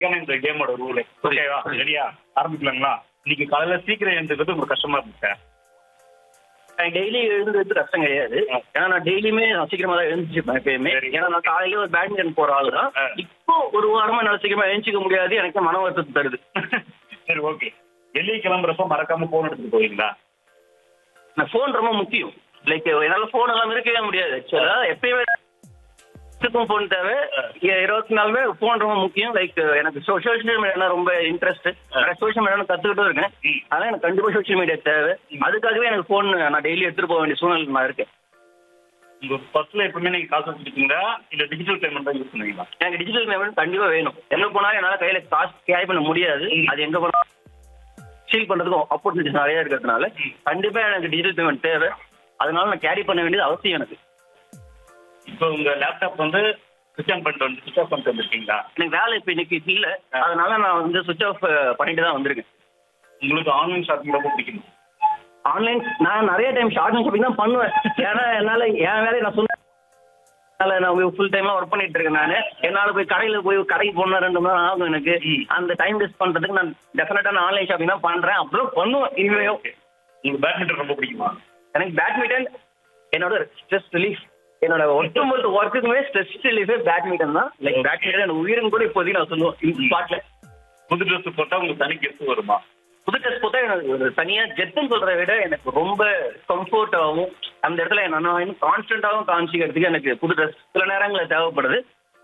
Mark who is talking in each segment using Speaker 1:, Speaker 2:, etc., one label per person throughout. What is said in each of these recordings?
Speaker 1: இதுதானே இந்த கேமோட ரூல் ஓகேவா ரெடியா ஆரம்பிக்கலாங்களா இன்னைக்கு காலையில சீக்கிரம் எழுந்துக்கிறது உங்களுக்கு கஷ்டமா இருந்துச்சா
Speaker 2: டெய்லி எழுந்துறது கஷ்டம் கிடையாது ஏன்னா நான் டெய்லியுமே நான் சீக்கிரமா தான் எழுந்துச்சுப்பேன் எப்பயுமே
Speaker 1: சரி.
Speaker 2: ஏன்னா நான் காலையில ஒரு பேட்மிண்டன் போற ஆளு தான்
Speaker 1: ஆ.
Speaker 2: இப்போ ஒரு வாரமா என்னால சீக்கிரமா எழுந்திக்க முடியாது எனக்கு மன வருத்தத்தை தருது
Speaker 1: சரி ஓகே வெளியே கிளம்புறப்ப மறக்காம போன் எடுத்துட்டு போவீங்களா
Speaker 2: நான் ஃபோன் ரொம்ப முக்கியம் லைக் என்னால ஃபோன் எல்லாம் இருக்கவே முடியாது ஆக்சுவலா எப்பயுமே இருக்கும் ஃபோன் தேவை இ- இருபத்தி நாலுமே ஃபோன் ரொம்ப முக்கியம் லைக் எனக்கு சோஷியல் மீடியா ரொம்ப இன்ட்ரெஸ்ட் சோஷியல் மீடியா கத்துக்கிட்டும் இருக்கேன்
Speaker 1: ம்.
Speaker 2: அதனால எனக்கு கண்டிப்பா சோஷியல் மீடியா தேவை அதுக்காகவே எனக்கு ஃபோன் நான் டெய்லி எடுத்துட்டு போக வேண்டிய சூழ்நிலை நான் இருக்கேன்
Speaker 1: உங்க பஸ்ல எப்பவுமே நீங்க காசு வச்சுருக்கீங்களா இல்ல டிஜிட்டல் பேமெண்ட் தான் யூஸ் பண்ணுவீங்களா
Speaker 2: எனக்கு டிஜிட்டல் பேமெண்ட் கண்டிப்பா வேணும் எங்க போனாலும் என்னால கையில காசு கேரி பண்ண முடியாது அது எங்க போனாலும் சீல் பண்றதுக்கும் ஆப்பர்ச்சுனிட்டிஸ் நிறைய இருக்கிறதுனால
Speaker 1: ம்.
Speaker 2: கண்டிப்பா எனக்கு டிஜிட்டல் பேமெண்ட் தேவை அதனால நான் கேரி பண்ண வேண்டியது அவசியம் எனக்கு
Speaker 1: இப்போ உங்க லேப்டாப் வந்து சுவிச் ஆன் பண்ணிட்டு வந்து சுவிச் ஆஃப் பண்ணிட்டு வந்திருக்கீங்களா
Speaker 2: எனக்கு வேலை இப்ப இன்னைக்கு இல்ல அதனால நான் வந்து சுவிச் ஆஃப் பண்ணிட்டு தான் வந்திருக்கேன்
Speaker 1: உங்களுக்கு ஆன்லைன் ஷாப்பிங் ரொம்ப பிடிக்கும்
Speaker 2: ஆன்லைன் நான் நிறைய டைம் ஷார்ட் ஷாப்பிங் தான் பண்ணுவேன் ஏன்னா என்னால என் வேலையை நான் சொன்ன அதனால நான் ஃபுல் டைமா ஒர்க் பண்ணிட்டு இருக்கேன் நான் என்னால போய் கடையில போய் கடைக்கு போனா ரெண்டு மணி நேரம் ஆகும் எனக்கு
Speaker 1: ம்.
Speaker 2: அந்த டைம் வேஸ்ட் பண்றதுக்கு நான் டெஃபினட்டா நான் ஆன்லைன் ஷாப்பிங் தான் பண்றேன் அப்புறம் பண்ணுவேன் இனிமேயும்
Speaker 1: ஓகே உங்களுக்கு பேட்மிண்டன் ரொம்ப பிடிக்குமா
Speaker 2: எனக்கு பேட்மிண்டன் என்னோட ஸ்ட்ரெஸ் ரிலீஃப் என்னோட ஒட்டுமொத்த ஒர்க்குக்குமே ஸ்ட்ரெஸ் ரிலீஃபே பேட்மிண்டன் தான் லைக் பேட்மிண்டன் எனக்கு உயிரும் கூட இப்போதைக்கு நான் சொல்லுவேன் இந்த ஸ்பாட்ல
Speaker 1: புது ட்ரெஸ் போட்டா உங்களுக்கு தனி கெஸ்ட் வருமா
Speaker 2: புது ட்ரெஸ் போட்டா எனக்கு ஒரு தனியா ஜெத்துன்னு சொல்றதை விட எனக்கு ரொம்ப கம்ஃபர்ட்டாகவும் அந்த இடத்துல நான் இன்னும் கான்ஸ்டன்டாகவும் காமிச்சிக்கிறதுக்கு எனக்கு புது ட்ரெஸ் சில நேரங்களில் தேவைப்படுது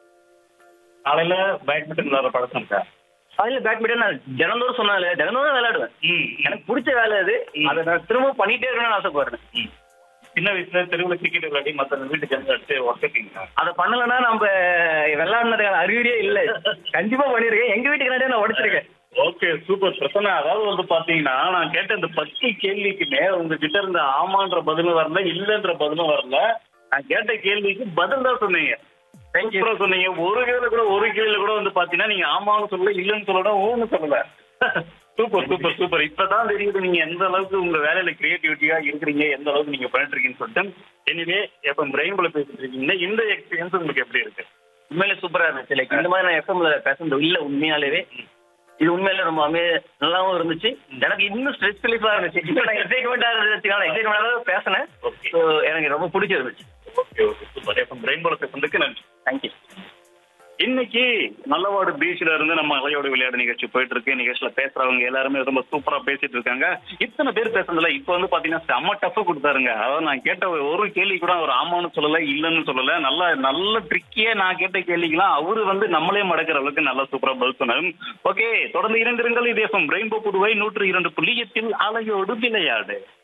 Speaker 1: காலையில பேட்மிண்டன் விளையாடுற பழக்கம் இருக்கா
Speaker 2: அதில் பேட்மிண்டன் நான் தினந்தோறும் சொன்னால தினந்தோறும் விளையாடுவேன்
Speaker 1: ம்
Speaker 2: எனக்கு பிடிச்ச வேலை அது அதை நான் திரும்ப பண்ணிட்டே இருக்கணும்னு ஆசைப்படுறேன்
Speaker 1: ம். சின்ன வயசுல தெருவில் கிரிக்கெட் விளையாடி மற்ற வீட்டு ஜனங்க அடிச்சு உடச்சிருக்கீங்களா
Speaker 2: அதை பண்ணலைன்னா நம்ம விளையாடுனதுக்கான அறிகுறியே இல்லை கண்டிப்பா பண்ணிருக்கேன் எங்க வீட்டுக்கு நிறைய நான் உடைச்சிருக்கேன்
Speaker 1: ஓகே சூப்பர் பிரசன்னா அதாவது வந்து பாத்தீங்கன்னா நான் கேட்ட இந்த பத்து கேள்விக்குமே உங்ககிட்ட இருந்த ஆமான்ற பதிலும் வரல இல்லன்ற பதிலும் வரல நான் கேட்ட கேள்விக்கு பதில் தான் சொன்னீங்க
Speaker 2: தேங்க்யூ
Speaker 1: சூப்பரா சொன்னீங்க ஒரு கேள்வி கூட ஒரு கேள்வி கூட வந்து பாத்தீங்கன்னா நீங்க ஆமான்னு சொல்லல இல்லன்னு சொல்லணும் ஓன்னு சொல்லல சூப்பர் சூப்பர் சூப்பர் இப்பதான் தெரியுது நீங்க எந்த அளவுக்கு உங்க வேலையில கிரியேட்டிவிட்டியா இருக்கிறீங்க எந்த அளவுக்கு நீங்க பண்ணிட்டு இருக்கீங்கன்னு சொல்லிட்டு எனிவே எப்ப பிரெயின் போல பேசிட்டு இருக்கீங்க இந்த எக்ஸ்பீரியன்ஸ் உங்களுக்கு எப்படி இருக்கு
Speaker 2: உண்மையிலே சூப்பரா இருந்துச்சு லைக் இந்த மாதிரி நான் எஃப்எம்ல பேசுறது இல்ல உண்மையாலேவே இது உண்மையில ரொம்ப அமே நல்லாவும் இருந்துச்சு எனக்கு இன்னும் ஸ்ட்ரெஸ் ரிலீஃபா இருந்துச்சு இப்போ நான் எக்ஸைட்மெண்டா இருந்துச்சு எக்ஸைட்மெண்டா பேசினேன்
Speaker 1: Okay.
Speaker 2: ஸோ எனக்கு ரொம்ப பிடிச்சிருந்துச்சு
Speaker 1: ஓகே ஓகே சூப்பர் எப்ப பிரெயின் போல பேசுறதுக்கு நன்றி
Speaker 2: தேங்க்யூ
Speaker 1: இன்னைக்கு நல்லவாடு பீச்ல இருந்து நம்ம அலையோட விளையாடு நிகழ்ச்சி போயிட்டு இருக்கு நிகழ்ச்சியில பேசுறவங்க எல்லாருமே ரொம்ப சூப்பரா பேசிட்டு இருக்காங்க இத்தனை பேர் பேசுறதுல இப்ப வந்து பாத்தீங்கன்னா செம்ம டஃப் கொடுத்தாருங்க அதாவது நான் கேட்ட ஒரு கேள்வி கூட அவர் ஆமான்னு சொல்லல இல்லன்னு சொல்லல நல்ல நல்ல ட்ரிக்கியே நான் கேட்ட கேள்விக்கெல்லாம் அவரு வந்து நம்மளே மடக்கிற அளவுக்கு நல்லா சூப்பரா பதில் சொன்னாரு ஓகே தொடர்ந்து இரண்டிருங்கள் இது எஃப்எம் ரெயின்போ புதுவை நூற்று இரண்டு புள்ளியத்தில் அலையோடு விளையாடு